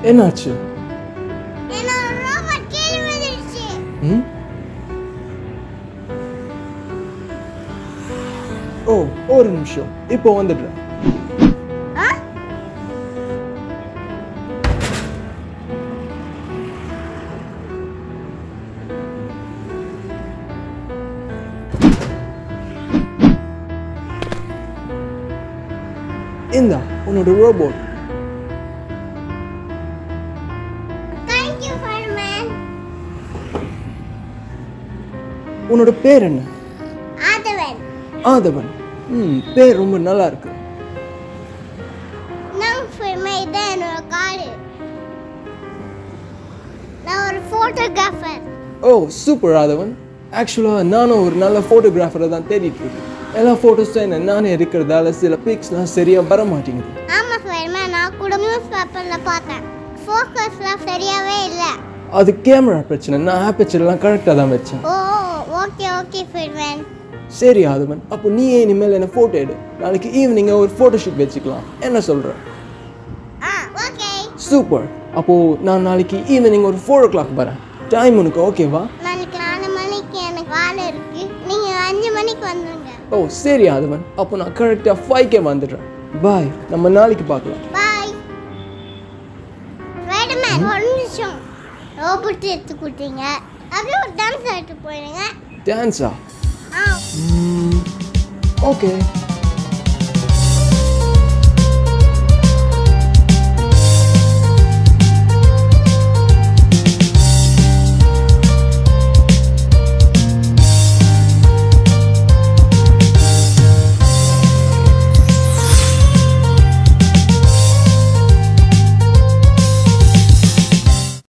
என்னாச்சு என்னோட ரோபோட் கீழே விழுந்துருச்சு ம் ஓ ஒரு நிமிஷம் இப்போ வந்துடுறேன் ஆ இந்தா உன்னோட ரோபோட் தேங்க்யூ ஃபயர்மேன் உன்னோட பேர் என்ன ஆதவன் ஆதவன் ம் பேர் ரொம்ப நல்லா இருக்கு நான் ஃபயர்மேன் இதான் என்னோட காரு நான் ஒரு ஃபோட்டோகிராஃபர் ஓ சூப்பர் ஆதவன் ஆக்சுவலாக நானும் ஒரு நல்ல ஃபோட்டோகிராஃபரை தான் தேடிட்டு இருக்கேன் எல்லா ஃபோட்டோஸும் என்ன நானே இருக்கிறதால சில பிக்ஸ்லாம் சரியாக வர மாட்டேங்குது ஆமாம் ஃபயர்மேன் நான் கூட நியூஸ் பேப்பரில் பார்த்தேன் ஃபோக்கஸ்லாம் சரியாவே இல்லை அது கேமரா பிரச்சனை நான் ஆப்பேச்சர்லாம் கரெக்டாக தான் வச்சேன் ஓ ஓகே ஓகே ஃபயர்மேன் சரி ஆதவன் அப்போ நீயே இனிமேல் என்ன ஃபோட்டோ எடு நாளைக்கு ஈவினிங்காக ஒரு ஃபோட்டோ ஷூட் வச்சுக்கலாம் என்ன சொல்கிற ஆ ஓகே சூப்பர் அப்போது நான் நாளைக்கு ஈவினிங் ஒரு ஃபோர் ஓ கிளாக் வரேன் டைம் உனக்கு ஓகேவா நாளைக்கு நாலு மணிக்கு எனக்கு வேலை இருக்கு நீங்கள் அஞ்சு மணிக்கு வந்துடுங்க ஓ சரி ஆதவன் அப்போ நான் கரெக்டாக ஃபைவ் கே வந்துடுறேன் பாய் நம்ம நாளைக்கு பார்க்கலாம் பாய் ஸ்பைடர்மேன் ஒரு நிமிஷம் ரோபோட் எடுத்து கொடுத்தீங்க அப்படியே ஒரு டான்ஸ் ஆகிட்டு போயிடுங்க டான்ஸா ஆ ஓகே